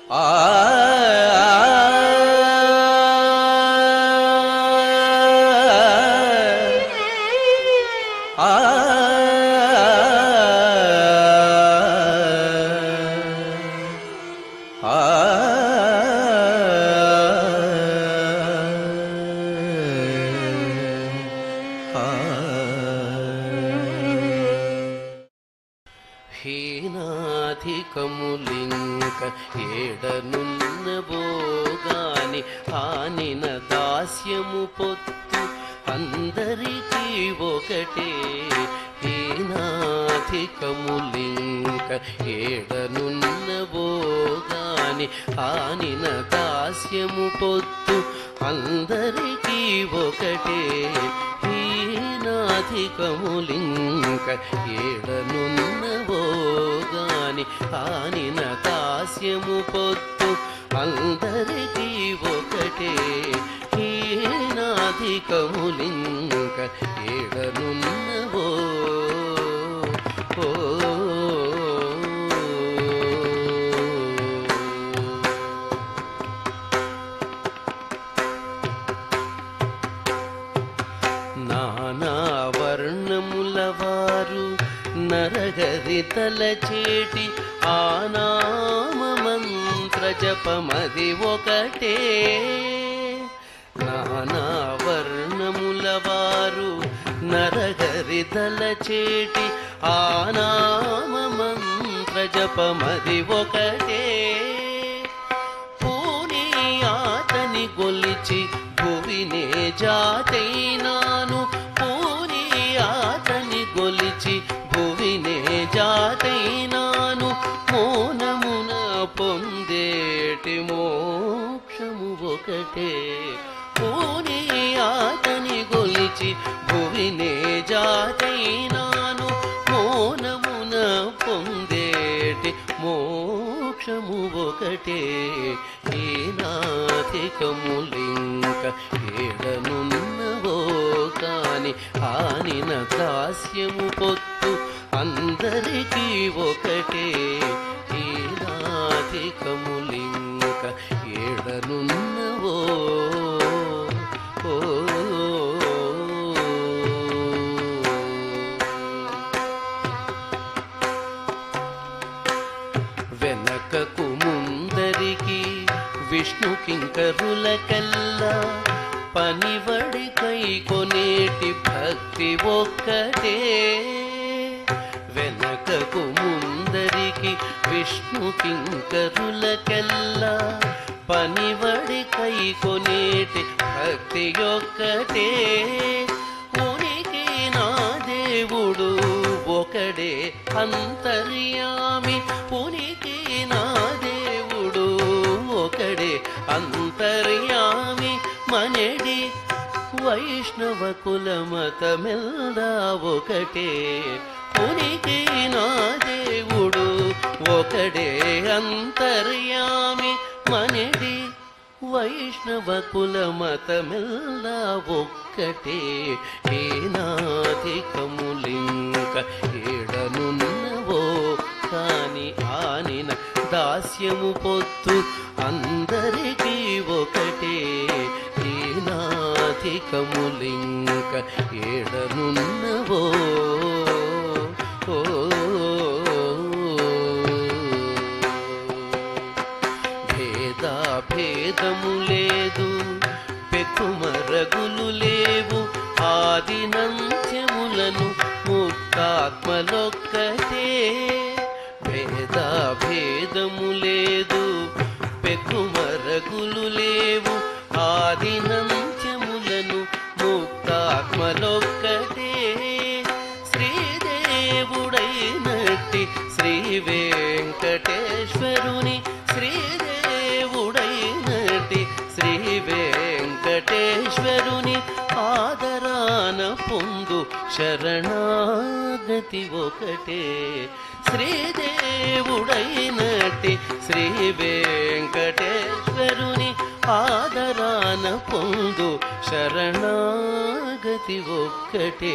ఆ ఆ హీనాధికములింక ఏడనున్నబోగాని ఆనిన దాస్యము పొత్తు అందరికీ ఒకటే హీనాధికములింక ఏడనున్నబోగాని ఆనిన దాస్యము పొత్తు అందరికీ ఒకటే హీనాధికములింక ఏడనున్నవోగాని ఆనిన దాస్యము పొత్తు అందరికీ ఒకటే హీనాధికములింక ఏడనున్నవో ఓ నానా వర్ణముల వారు నరగరి తలచేటి ఆనామ మంత్ర జపమది ఒకటే నానా వర్ణముల వారు నరగరి తలచేటి ఆనామ మంత్ర జపమది ఒకటే పూని ఆతని గొలిచి భువినే జాతైనాను పూని ఆతని గొలిచి భువినే జాతైనాను మోనమున పొందేటి మోక్షము ఒకటే పూని ఆతని గొలిచి భువినే జాతైనాను మోనమున పొందేటి మోక్షము ఒకటే ఏనాధికములింక ఏడనున్నవో కాని ఆనిన దాస్యము పొత్తు అందరికీ ఒకటే ఏనాధికములింక ఏడనున్నవో ఓ వెనకకు ముందరికి విష్ణు కింకరులకల్లా పనివడి కై కొనేటి భక్తి ఒక్కటే వెనకకు ముందరికి విష్ణు కింకరులకల్లా పనివడి కై కొనేటి భక్తి ఒక్కటే ఉనికి నా దేవుడు ఒకడే అంతర్యామి పునికి నా దేవుడు ఒకడే అంతర్యామి మನೆడి వైష్ణవ కులమతమెల్దా ఒకటే పునికి నా దేవుడు ఒకడే అంతర్యామి మನೆడి వైష్ణవ కులమతమెల్లా ఒక్కటే ఏనాధికములింక ఏడనున్నవో కాని ఆనిన దాస్యము పొత్తు అందరికీ ఒకటే ఏనాధికములింక ఏడనున్నవో ఓ భేదా భేదము లేదు పెక్కుమరగులు లేవు ఆదినంత్యములను ముక్తాత్మలొక్కటే భేదా భేదము లేదు పెక్కుమరగులు లేవు ఆదినంత్యములను ముక్తాత్మలొక్కటే శ్రీదేవుడైనట్టి శ్రీ వెంకటేశ్వరుని శ్రీదేవుడైనటి శ్రీ వెంకటేశ్వరుని ఆదరాన పొందు శరణాగతి ఒకటే శ్రీదేవుడైనటి శ్రీ వెంకటేశ్వరుని ఆదరాన పొందు శరణాగతి ఒక్కటే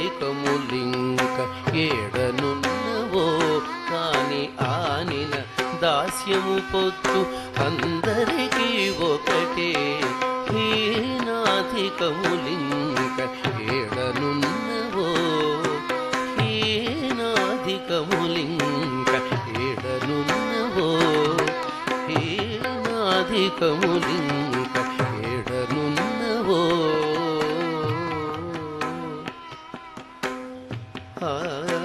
ఏనాధికములింక ఏడనున్నవో కాని ఆనిన దాస్యము పొత్తు అందరికీ ఒకటే హీనాధికములింక ఏడనున్నవో హీనాధికములింక ఏడనున్నవో హీనాధికములింక ఏడనున్నవో ఆ